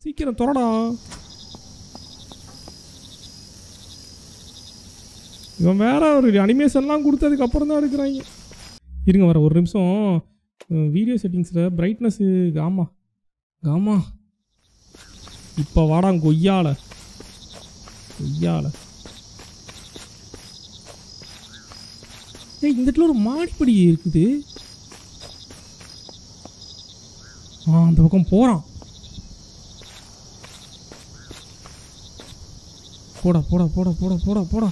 சீக்கிரம் தொடடா இவன் வேற ஒரு அனிமேஷன்லாம் கொடுத்ததுக்கு அப்புறம் தான் எடுக்கிறாங்க இருங்க வர ஒரு நிமிஷம் வீடியோ செட்டிங்ஸில் பிரைட்னஸ்ஸு காமா காமா இப்போ வாடா கொய்யால கொய்யால ஏய் இந்த இடத்துல ஒரு மாடிப்படி இருக்குது ஆ அந்த பக்கம் போகிறான் போடா போடா போடா போடா போடா போடா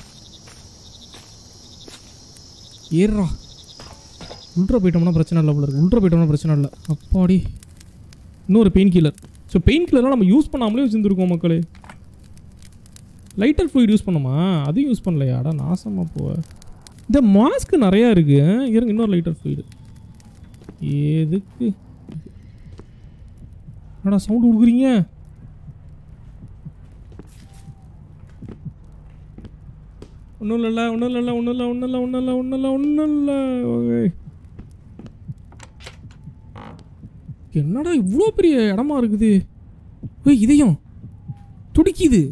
ஏறுறா உள்ட்ரா போயிட்டோம்னா பிரச்சனை இல்லை போல இருக்கு உள்ட்ரா போயிட்டோம்னா பிரச்சனை இல்லை அப்பாடி இன்னொரு பெயின் கில்லர் ஸோ பெயின் கில்லர்லாம் நம்ம யூஸ் பண்ணாமலே வச்சுருந்துருக்கோம் மக்களே லைட்டர் ஃப்ளூயிட் யூஸ் பண்ணோமா அதுவும் யூஸ் பண்ணலையாடா நாசமாக போவ இந்த மாஸ்க் நிறையா இருக்கு இருங்க இன்னொரு லைட்டர் ஃப்ளூயிடு எதுக்கு என்னடா சவுண்டு கொடுக்குறீங்க ஒன்றும் இல்லைல்ல ஒன்றும் இல்லைல்ல ஒன்றும் இல்லை ஒன்றும் இல்லை ஒன்றும் இல்லை ஒன்றும் இல்லை ஒன்றும் இல்லை ஓகே என்னடா இவ்வளோ பெரிய இடமா இருக்குது ஓய் இதயம் துடிக்குது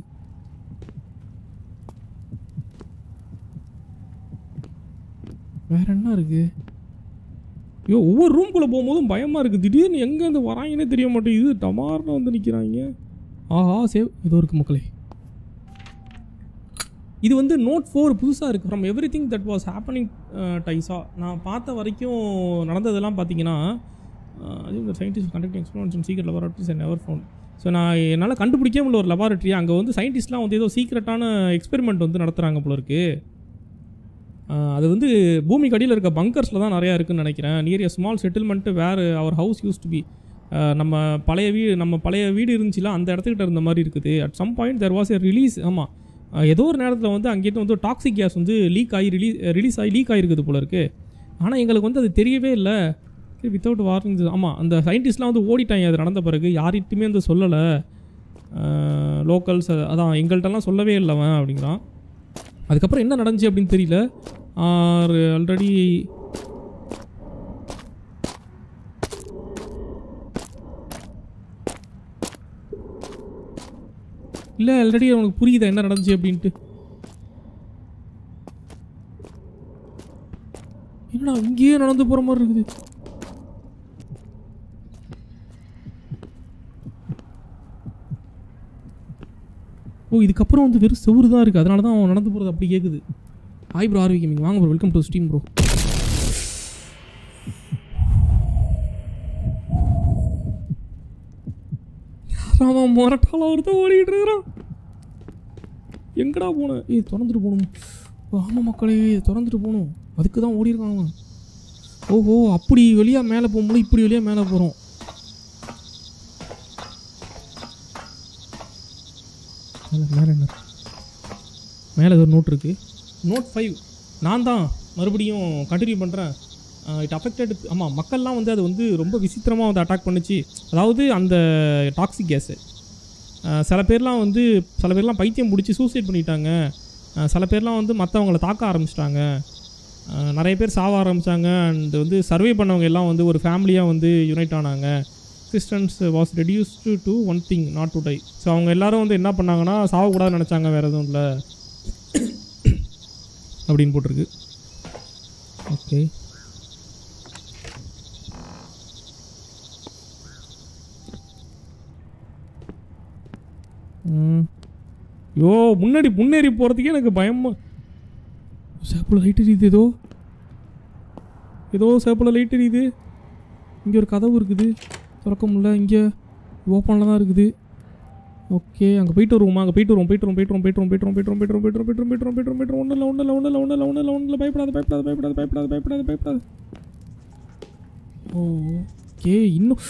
வேற என்ன இருக்கு ஐயோ ஒவ்வொரு ரூம்குள்ளே போகும்போதும் பயமாக இருக்குது திடீர்னு எங்கேருந்து வராங்கன்னே தெரிய மாட்டேங்குது டமார்னு வந்து நிற்கிறாங்க ஆஹா சேவ் ஏதோ இருக்கு மக்களே இது வந்து நோட் ஃபோர் புதுசாக இருக்குது from everything that was happening டைஸா நான் பார்த்த வரைக்கும் நடந்ததெல்லாம் பார்த்தீங்கன்னா அது சயின்டிஸ்ட் கண்டக்டிங் எக்ஸ்பிளன்ஸ் சீக்கிரம் laboratories and ever found so நான் என்னால் கண்டுபிடிக்க முடியல ஒரு லெபார்ட்ரி அங்கே வந்து சயின்டிஸ்ட்லாம் வந்து ஏதோ சீக்ரெட்டான எக்ஸ்பெரிமெண்ட் வந்து நடத்துகிறாங்க போல இருக்கு ஆஹ் அது வந்து பூமிக்கு அடியில் இருக்க பங்கர்ஸில் தான் நிறையா இருக்குன்னு நினைக்கிறேன் நியர் எ ஸ்மால் செட்டில்மெண்ட்டு வேறு our house used to be நம்ம பழைய வீடு நம்ம பழைய வீடு இருந்துச்சுல அந்த இடத்துக்கிட்ட இருந்த மாதிரி இருக்குது at some point there was a release ஆமாம் ஏதோ ஒரு நேரத்தில் வந்து அங்கேருந்து வந்து டாக்ஸிக் கேஸ் வந்து லீக் ஆகி ரிலீஸ் ரிலீஸ் ஆகி லீக் ஆகிருக்குது போல இருக்குது ஆனால் எங்களுக்கு வந்து அது தெரியவே இல்லை வித்தவுட் வார்னிங் ஆமாம் அந்த சயின்டிஸ்ட்லாம் வந்து ஓடிட்டாங்க அது நடந்த பிறகு யார்கிட்டையுமே வந்து சொல்லலை லோக்கல்ஸ் அதான் எங்கள்கிட்டலாம் சொல்லவே இல்லை அவன் அப்படிங்கிறான் அதுக்கப்புறம் என்ன நடந்துச்சு அப்படின்னு தெரியல ஆல்ரெடி இல்லை ஆல்ரெடி அவனுக்கு புரியுதா என்ன நடந்துச்சு அப்படின்ட்டு என்னடா இங்கேயே நடந்து போகிற மாதிரி இருக்குது ஓ இதுக்கப்புறம் வந்து வெறும் செவுரு தான் இருக்குது அதனால தான் அவன் நடந்து போகிறது அப்படி கேட்குது ஹாய் ப்ரோ ஆர்வி கேமிங் வாங்க bro welcome to steam bro அவன் மொரட்டால ஒருத்தன் ஓடிக்கிட்டு இருக்கிறான் எங்கடா போனேன் ஏய் திறந்துட்டு போகணும் ஆமாம் மக்களே திறந்துட்டு போகணும் அதுக்கு தான் ஓடிருக்கான் அவன் ஓஹோ அப்படி வெளியாக மேலே போகும்போது இப்படி வெளியாக மேலே போகிறோம் மேலே மேலே என்ன மேலே ஏதோ நோட் இருக்குது நோட் ஃபைவ் நான் தான் மறுபடியும் கண்டினியூ பண்ணுறேன் இட் அஃபெக்டட் ஆமாம் மக்கள்லாம் வந்து அது வந்து ரொம்ப விசித்திரமாக வந்து அட்டாக் பண்ணுச்சு அதாவது அந்த டாக்ஸிக் கேஸு சில பேர்லாம் வந்து சில பேர்லாம் பைத்தியம் பிடிச்சி சூசைட் பண்ணிட்டாங்க அஹ் சில பேர்லாம் வந்து மற்றவங்கள தாக்க ஆரம்பிச்சிட்டாங்க நிறைய பேர் சாவ ஆரம்பித்தாங்க அண்ட் வந்து சர்வே பண்ணவங்க எல்லாம் வந்து ஒரு ஃபேமிலியாக வந்து யுனைட் ஆனாங்க existence was reduced to one thing not to die so அவங்க எல்லாரும் வந்து என்ன பண்ணாங்கன்னா சாவக்கூடாதுன்னு நினச்சாங்க வேறு எதுவும் இல்லை அப்படின்னு போட்டிருக்கு ஓகே ம் யோ முன்னாடி முன்னேறி போகிறதுக்கே எனக்கு பயமா சேப்பில் லைட் எரியுது ஏதோ ஏதோ சேப்பில் லைட் எரியுது இங்கே ஒரு கதவு இருக்குது திறக்க முடியல இங்கே ஓப்பனில் தான் இருக்குது ஓகே அங்கே போயிட்டு வருவோமா அங்கே போயிட்டு வருவோம் போயிட்டு வருவோம் போயிட்டு வருவோம் போயிட்டு வருவோம் போயிட்டு வருவோம் போயிட்டு வருவோம் போயிட்டு வருவோம் போயிட்டு வருவோம் போயிட்டு வருவோம் ஒன்றும் இல்லை ஒன்றும் இல்லை ஒன்றும் இல்லை ஒன்றும் இல்லை ஒன்றும் இல்லை ஒன்றும் இல்லை பயப்படாத பயப்படாத பயப்படாத பயப்படாத பயப்படாத பயப்படாத ஓகே இன்னும்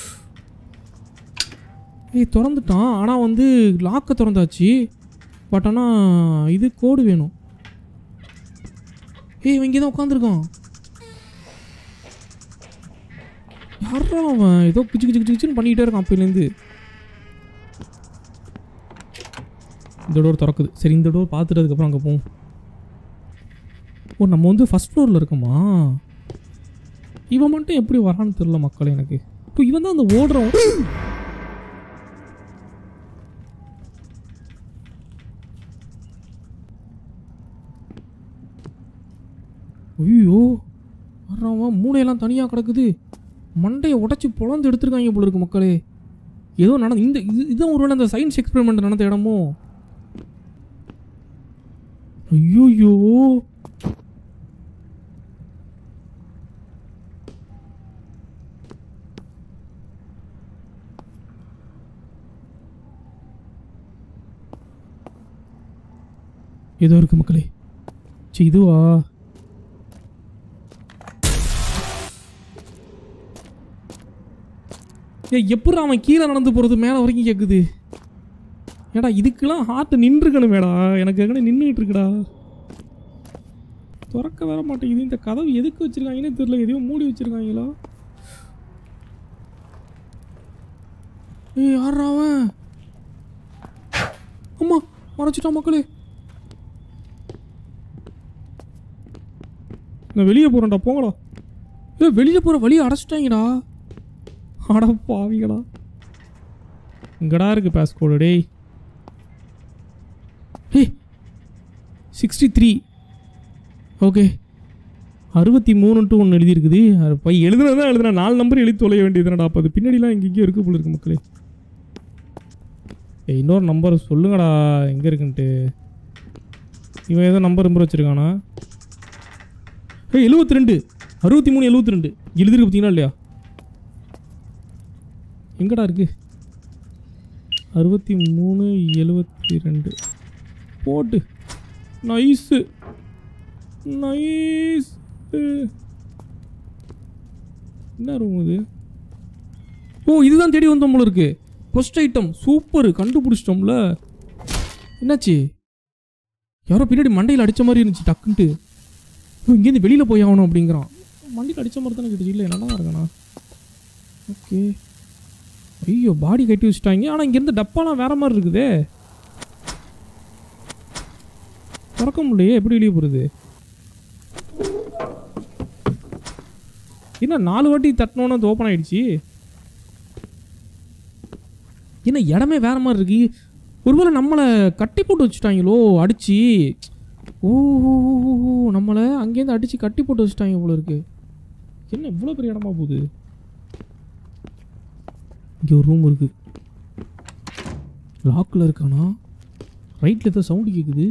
ஏய் திறந்துட்டான் ஆனால் வந்து லாக்கை திறந்தாச்சு பட் ஆனால் இது கோடு வேணும் ஏய் இவன் இங்கே தான் உட்காந்துருக்கான் யாரா அவன் ஏதோ கிச்சு கிச்சு கிச்சு கிச்சுன்னு பண்ணிக்கிட்டே இருக்கான் அப்போலேருந்து இந்த டோர் திறக்குது சரி இந்த டோர் பார்த்துட்டு அதுக்கப்புறம் அங்கே போவோம் ஓ நம்ம வந்து ஃபஸ்ட் ஃப்ளோரில் இருக்கோமா இவன் மட்டும் எப்படி வரான்னு தெரில மக்கள் எனக்கு இப்போ இவன் தான் அந்த ஓடுறவன் ஐயோ வர்றவன் மூளையெல்லாம் தனியாக கிடக்குது மண்டையை உடச்சி பொழந்து எடுத்திருக்காங்க போல இருக்கு மக்களே ஏதோ நடந்து இந்த இது இதுதான் ஒருவேளை அந்த சயின்ஸ் எக்ஸ்பெரிமெண்ட் நடந்த இடமோ ஐயோயோ ஏதோ இருக்கு மக்களே சி இதுவா ஏ எப்படி அவன் கீழே நடந்து போகிறது மேலே வரைக்கும் கேட்குது ஏடா இதுக்கெல்லாம் ஹார்ட் நின்றுக்கணுமேடா எனக்கு எங்கே நின்றுட்டு இருக்குடா திறக்க வர மாட்டேங்குது இந்த கதவு எதுக்கு வச்சிருக்காங்கன்னே தெரியல எதையோ மூடி வச்சிருக்காங்களா ஏய் யாரா அவன் அம்மா மறைச்சிட்டான் மக்களே நான் வெளியே போகிறேன்டா போங்கடா ஏ வெளியே போகிற வழியை அடைச்சிட்டாங்கடா அட பாவிகளா இங்கடா இருக்கு பாஸ்கோடு டேய் ஹே சிக்ஸ்டி த்ரீ ஓகே அறுபத்தி மூணுன்ட்டு ஒன்று எழுதியிருக்குது அது பை எழுதுனது தான் எழுதுனா நாலு நம்பர் எழுதி தொலைய வேண்டியதுனடா அப்போ அது பின்னாடிலாம் எங்கேயோ இருக்கு போல இருக்கு மக்களே ஏய் இன்னொரு நம்பர் சொல்லுங்கடா எங்கே இருக்குன்ட்டு இவன் ஏதோ நம்பர் நம்பர் வச்சுருக்கானா ஏய் எழுபத்தி ரெண்டு அறுபத்தி மூணு எழுபத்தி ரெண்டு எழுதிருக்கு பார்த்தீங்களா இல்லையா எங்கடா இருக்கு அறுபத்தி மூணு எழுபத்தி ரெண்டு போட்டு நைஸு நைஸ் என்ன ரூம் இது ஓ இதுதான் தேடி வந்தோம் போல இருக்கு ஃபர்ஸ்ட் ஐட்டம் சூப்பர் கண்டுபிடிச்சிட்டோம்ல என்னாச்சு யாரோ பின்னாடி மண்டையில் அடித்த மாதிரி இருந்துச்சு டக்குன்ட்டு ஓ, இங்கேருந்து வெளியில் போய் ஆகணும் அப்படிங்கிறான் மண்டையில் அடித்த மாதிரி தானே கிட்டுச்சு இல்லை நல்லா இருக்கானா ஓகே ஐயோ பாடி கட்டி வச்சுட்டாங்க ஆனால் இங்கேருந்து டப்பாலாம் வேற மாதிரி இருக்குதே திறக்க முடியலையே எப்படி வெளியே போகிறது என்ன நாலு வாட்டி தட்டினோன்னு அது ஓப்பன் ஆயிடுச்சு என்ன இடமே வேற மாதிரி இருக்கு ஒருவேளை நம்மளை கட்டி போட்டு வச்சுட்டாங்களோ அடிச்சு ஓ ஓ, ஓ, ஓ, ஓ, நம்மளை அங்கேருந்து அடிச்சு கட்டி போட்டு வச்சுட்டாங்க போல இருக்கு என்ன இவ்வளோ பெரிய இடமா போகுது இங்கே ஒரு ரூம் இருக்கு லாக்கில் இருக்கானா ரைட்டில் ஏதோ சவுண்டு கேட்குது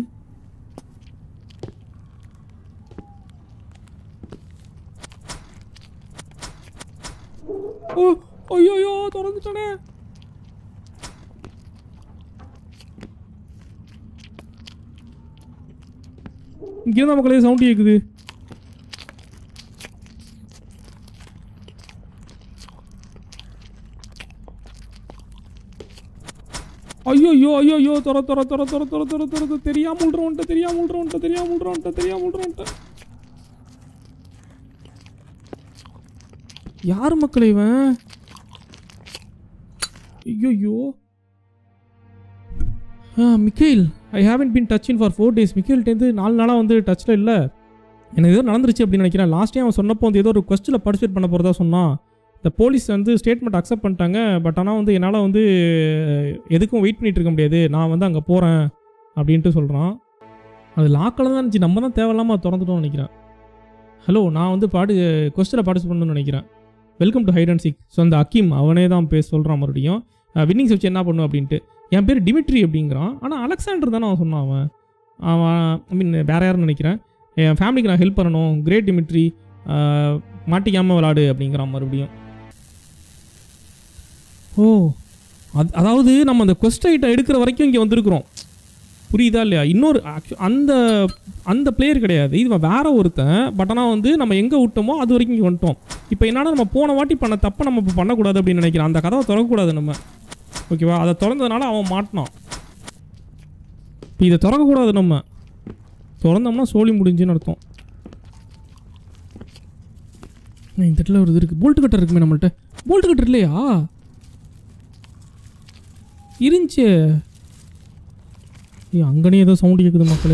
ஓ ஐயோ திறந்துட்டானே இங்கே மக்களே சவுண்ட் கேட்குது ஐயோ ஐயோ ஐயோ ஐயோ தொற தொற தொற தொற தொற தொற தொற தொற தெரியாம விட்றவன்ட்ட தெரியாம விட்றவன்ட்ட தெரியாம விட்றவன்ட்ட தெரியாம விட்றவன்ட்ட யார் மக்களே இவன் ஐயோ ஐயோ ஆ Michael I haven't been touching for four days மிக்கேல்ட்டேருந்து நாலு நாளாக வந்து டச்சில் இல்லை எனக்கு ஏதோ நடந்துருச்சு அப்படின்னு நினைக்கிறேன் லாஸ்ட் டைம் அவன் சொன்னப்போ வந்து ஏதோ ஒரு கொஸ்டில் பார்ட்டிசிபேட் பண்ண போகிறதா சொன்னான் இந்த போலீஸ் வந்து ஸ்டேட்மெண்ட் அக்செப்ட் பண்ணிட்டாங்க பட் ஆனால் வந்து என்னால் வந்து எதுக்கும் வெயிட் பண்ணிட்டு இருக்க முடியாது நான் வந்து அங்கே போகிறேன் அப்படின்ட்டு சொல்கிறான் அது லாக்கில் தான் இருந்துச்சு நம்ம தான் தேவையில்லாமல் திறந்துட்டோம்னு நினைக்கிறேன் ஹலோ நான் வந்து பாடு கொஸ்டில் பார்ட்டிசிபேட் பண்ணணும்னு நினைக்கிறேன் welcome to hide and seek so அந்த அக்கீம் அவனே தான் பேச சொல்கிறான் மறுபடியும் வின்னிங்ஸ் வச்சு என்ன பண்ணும் அப்படின்ட்டு என் பேர் டிமிட்ரி அப்படிங்கிறான் ஆனால் அலெக்சாண்டர் தானே அவன் சொன்னான் அவன் அவன் ஐ மீன் வேற யாருன்னு நினைக்கிறேன் என் ஃபேமிலிக்கு நான் ஹெல்ப் பண்ணணும் கிரேட் டிமிட்ரி மாட்டிக்காமல் விளாடு அப்படிங்கிறான் மறுபடியும் ஓ அது அதாவது நம்ம அந்த கொஸ்ட் ஐட்டம் எடுக்கிற வரைக்கும் இங்கே வந்திருக்கிறோம் புரியுதா இல்லையா இன்னொரு actu- அந்த அந்த பிளேயர் கிடையாது இது வேற ஒருத்தன் பட் ஆனால் வந்து நம்ம எங்கே விட்டோமோ அது வரைக்கும் இங்கே வந்துட்டோம் இப்போ என்னன்னா நம்ம போன வாட்டி பண்ண தப்பை நம்ம இப்போ பண்ணக்கூடாது அப்படின்னு நினைக்கிறேன் அந்த கதவை திறக்கக்கூடாது நம்ம ஓகேவா அதை திறந்ததுனால அவன் மாட்டினான் இப்போ இதை திறக்கக்கூடாது நம்ம திறந்தோம்னா சோழி முடிஞ்சுன்னு அர்த்தம் இந்த இடத்துல ஒரு இது இருக்குது போல்ட் கட்டர் இருக்குமே நம்மள்ட்ட போல்ட் கட்டர் இல்லையா இருந்துச்சு ஏய் அங்கனே ஏதோ சவுண்ட் கேட்குது மக்களே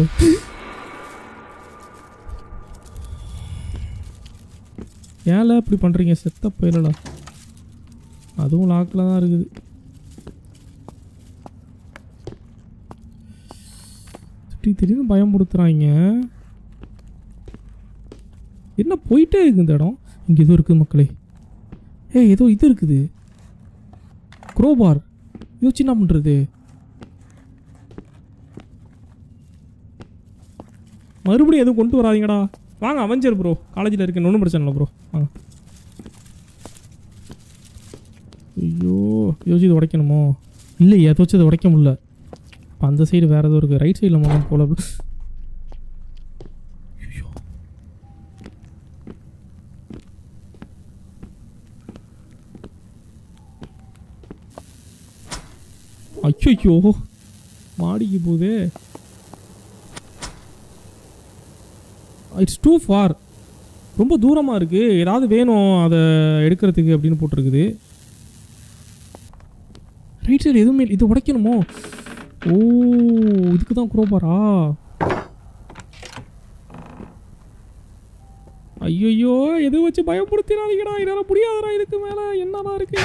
ஏல இப்படி பண்ணுறீங்க செத்த போயிடலா அதுவும் லாக்கில் தான் இருக்குது திடீர் திடீர்னு பயம்படுத்துகிறாங்க என்ன போயிட்டே இருக்கு இந்த இடம் இங்கே ஏதோ இருக்குது மக்களே ஏய் ஏதோ இது இருக்குது குரோபார் இது வச்சு என்ன பண்ணுறது மறுபடியும் எதுவும் கொண்டு வராதீங்கடா வாங்க அவஞ்சர் ப்ரோ காலேஜில் இருக்கேன் ஒன்றும் பிரச்சனை இல்லை ப்ரோ வாங்க ஐயோ யோசிச்சு இது உடைக்கணுமோ இல்லை ஏதாச்சும் இதை உடைக்க முடியல இப்போ அந்த சைடு வேறு ஏதோ இருக்குது ரைட் சைடில் மட்டும் போல ஐயோ ஐயோ மாடிக்கு போகுதே இட்ஸ் டூ ஃபார் ரொம்ப தூரமாக இருக்குது ஏதாவது வேணும் அதை எடுக்கிறதுக்கு அப்படின்னு போட்டிருக்குது ரைட் சைடு எதுவுமே இல்லை. இது உடைக்கணுமோ ஓ இதுக்கு தான் குரோபாரா ஐயோ எது வச்சு பயப்படுத்தினாதீங்கடா என்னால் முடியாதடா இதுக்கு மேலே என்னடா இருக்கு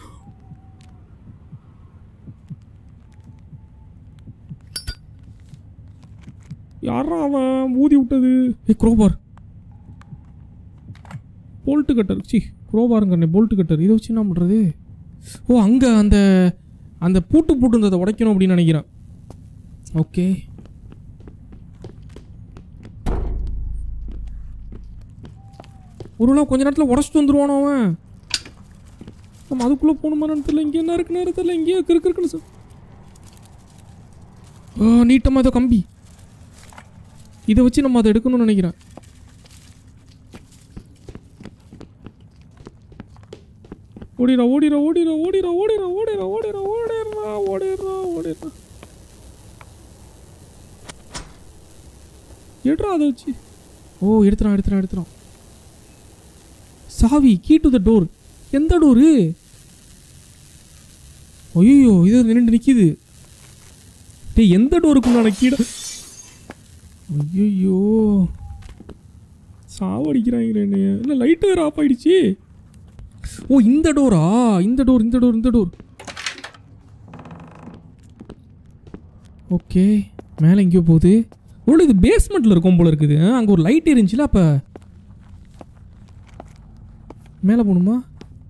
யாரா அவன் ஊதி விட்டது ஏ குரோபார் போல்ட்டு கட்டர் சி குரோபாருங்க போல்ட்டு கட்டர் இதை வச்சு என்ன பண்ணுறது ஓ அங்கே அந்த அந்த பூட்டு பூட்டுன்றதை உடைக்கணும் அப்படின்னு நினைக்கிறேன் ஓகே ஒரு நாள் கொஞ்ச நேரத்தில் உடச்சிட்டு வந்துருவானோ அவன் நம்ம அதுக்குள்ளே போகணுமான்னு தெரியல இங்கே என்ன இருக்குன்னு தெரியல இங்கேயே இருக்கு இருக்குன்னு சார் ஆ நீட்டமாக ஏதோ கம்பி இதை வச்சு நம்ம அதை எடுக்கணும்னு நினைக்கிறேன் ஓடிரா ஓடிரா ஓடிரா ஓடிரா ஓடிரா ஓடிரா ஓடிரா ஓடிரா ஓடிரா ஓடிரா எடுறா அதை வச்சு ஓ எடுத்துறான் எடுத்துறான் எடுத்துறான் சாவி கீ டு த டோர் எந்த டோரு ஐயோ இது நின்று நிற்கிது டேய் எந்த டோருக்குண்டான கீழே ஐயோ சாவடிக்கிறாங்களே என்னைய இல்லை லைட்டு வேறு ஆஃப் ஆயிடுச்சு ஓ இந்த டோரா இந்த டோர் இந்த டோர் இந்த டோர் ஓகே மேலே எங்கேயோ போகுது ஒரு இது பேஸ்மெண்ட்டில் இருக்கும் போல இருக்குது அங்கே ஒரு லைட் இருந்துச்சுல அப்போ மேலே போகணுமா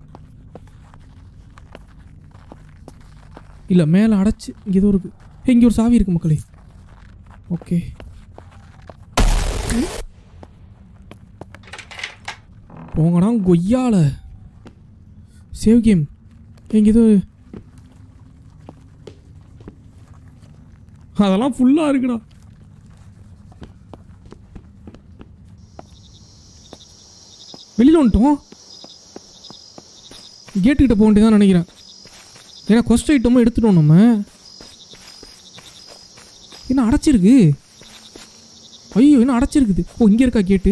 இல்லை மேலே அடைச்சு இங்கே ஏதோ இருக்கு ஏய், இங்கே ஒரு சாவி இருக்கு மக்களே ஓகே போங்கடா கொய்யால சேவ் கேம் எங்க இது அதெல்லாம் ஃபுல்லாக இருக்குடா வெளியில் வந்துட்டோம் கேட்டுக்கிட்ட போக வேண்டியதான் நினைக்கிறேன் ஏன்னா கொஸ்ட் ஐட்டமும் எடுத்துட்டோம் நம்ம என்ன அடைச்சிருக்கு ஐயோ என்ன அடைச்சிருக்குது ஓ இங்கே இருக்கா கேட்டு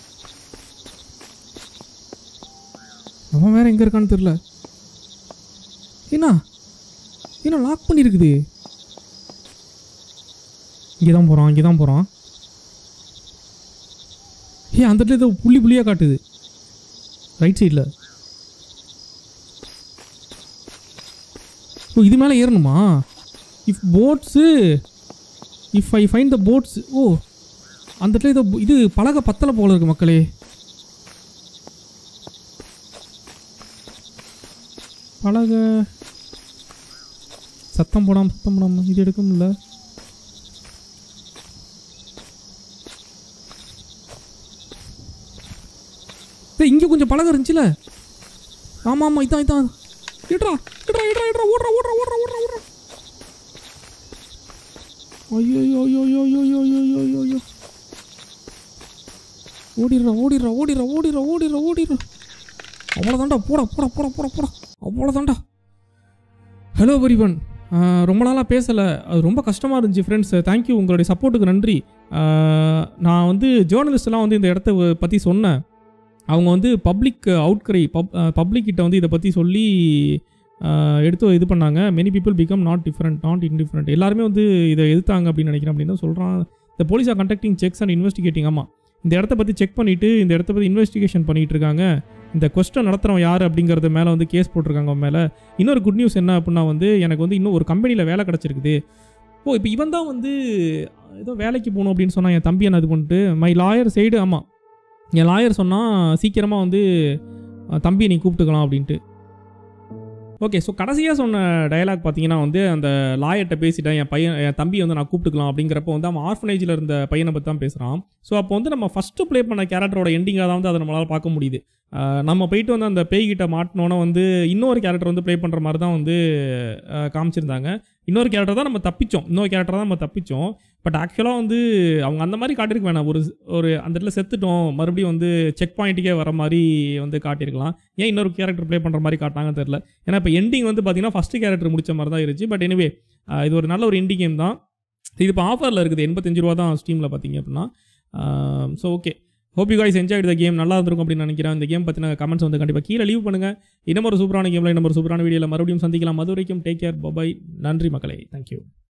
அவன் வேற எங்கே இருக்கான்னு தெரில என்ன என்ன லாக் பண்ணியிருக்குது இங்கே தான் போகிறான் இங்கே தான் போகிறான் ஏ அந்த இடத்துல ஏதோ புள்ளி புள்ளியாக காட்டுது ரைட் சைடில் ஓ இது மேலே ஏறணுமா if boats if I find the boats ஓ அந்த இடத்துல ஏதோ இது பலகை பத்தலை போல இருக்கு மக்களே பலகை சத்தம் போடாம சத்தம் போடாம இது எடுக்க முடியல டேய் இங்கே கொஞ்சம் பலகை இருந்துச்சுல ஆமாம் ஆமாம் இதான் இதான் இடா இடா இடா இடா ஓடுறா ஓடுறா ஓடுறா ஓடுறா ஓடுறா ஐயோ ஐயோ ஐயோ ஐயோ ஐயோ ஐயோ ஐயோ ஐயோ ஐயோ ஓடிடுறா ஓடிடுறா ஓடிடுறா ஓடிடுறா ஓடிடுறா ஓடிடுறா அவ்வளோதான்டா போடா போடா போடா போடா போடா அவ்வளோதான்டா ஹலோ பரிவன் ரொம்ப நாளாக பேசலை அது ரொம்ப கஷ்டமாக இருந்துச்சு ஃப்ரெண்ட்ஸ் தேங்க்யூ உங்களுடைய சப்போர்ட்டுக்கு நன்றி ஆஹ், நான் வந்து ஜேர்னலிஸ்ட்லாம் வந்து இந்த இடத்த பற்றி சொன்னேன் அவங்க வந்து பப்ளிக் அவுட்கிரை பப் பப்ளிக் கிட்ட வந்து இதை பற்றி சொல்லி ஆஹ், எடுத்து இது பண்ணாங்க many people become not different not indifferent எல்லாருமே வந்து இதை எதிர்த்தாங்க அப்படின்னு நினைக்கிறேன் அப்படின்னு தான் சொல்கிறான் இந்த police are conducting checks and investigating ஆமாம் இந்த இடத்த பற்றி செக் பண்ணிவிட்டு இந்த இடத்த பற்றி இன்வெஸ்டிகேஷன் பண்ணிகிட்டு இருக்காங்க இந்த கொஸ்டன் நடத்துகிறவன் யார் அப்படிங்கிறது மேலே வந்து கேஸ் போட்டிருக்காங்க அவன் மேலே இன்னொரு குட் நியூஸ் என்ன அப்படின்னா வந்து எனக்கு வந்து இன்னும் ஒரு கம்பெனியில் வேலை கிடச்சிருக்குது ஓ இப்போ இவன் தான் வந்து ஏதோ வேலைக்கு போகணும் அப்படின்னு சொன்னான் என் தம்பியை நான் இது பண்ணிட்டு மை லாயர் சைடு ஆமாம் என் லாயர் சொன்னால் சீக்கிரமாக வந்து அஹ், தம்பி நீ கூப்பிட்டுக்கலாம் அப்படின்ட்டு ஓகே ஸோ கடைசியாக சொன்ன டயலாக் பார்த்தீங்கன்னா வந்து அந்த லாயர்கிட்ட பேசிட்டேன் என் பையன் என் தம்பி வந்து நான் கூப்பிட்டுக்கலாம் அப்படிங்கிறப்போ வந்து அவன் ஆர்ஃபனேஜில் இருந்த பையனை பற்றி தான் பேசுகிறான் ஸோ அப்போ வந்து நம்ம ஃபஸ்ட்டு ப்ளே பண்ண கேரக்டரோட எண்டிங்காக தான் வந்து அதை நம்மளால் பார்க்க முடியுது அஹ் நம்ம போயிட்டு வந்து அந்த பேய்கிட்ட மாட்டினோன்னே வந்து இன்னொரு கேரக்டர் வந்து ப்ளே பண்ணுற மாதிரி தான் வந்து அஹ், காமிச்சிருந்தாங்க இன்னொரு கேரக்டர் தான் நம்ம தப்பிச்சோம் இன்னொரு கேரக்டர் தான் நம்ம தப்பிச்சோம் பட் ஆக்சுவலாக வந்து அவங்க அந்த மாதிரி காட்டியிருக்க வேணாம் ஒரு ஒரு அந்த இடத்துல செத்துட்டோம் மறுபடியும் வந்து செக் பாயிண்ட்டுக்கே வர மாதிரி வந்து காட்டியிருக்கலாம் ஏன் இன்னொரு கேரக்டர் ப்ளே பண்ணுற மாதிரி காட்டாங்கன்னு தெரில ஏன்னா இப்போ எண்டிங் வந்து பார்த்தீங்கன்னா ஃபஸ்ட்டு கேரக்டர் முடிச்ச மாதிரி தான் இருந்துச்சு பட் எனிவே இது ஒரு நல்ல ஒரு எண்டிங் கேம் தான் இது இப்போ ஆஃபரில் இருக்குது எண்பத்தஞ்சு ரூபா தான் ஸ்டீமில் பார்த்தீங்க அப்படின்னா so okay hope you guys enjoy the game நல்லா இருந்திருக்கும் அப்படின்னு நினைக்கிறேன் இந்த கேம் பற்றின கமெண்ட்ஸ் வந்து கண்டிப்பாக கீழே லீவ் பண்ணுங்கள் இன்னும் ஒரு சூப்பரான கேமில் இன்னும் ஒரு சூப்பரான வீடியோவில் மறுபடியும் சந்திக்கலாம் அது வரைக்கும் டேக் கேர் பபாய் நன்றி மக்களே தேங்க்யூ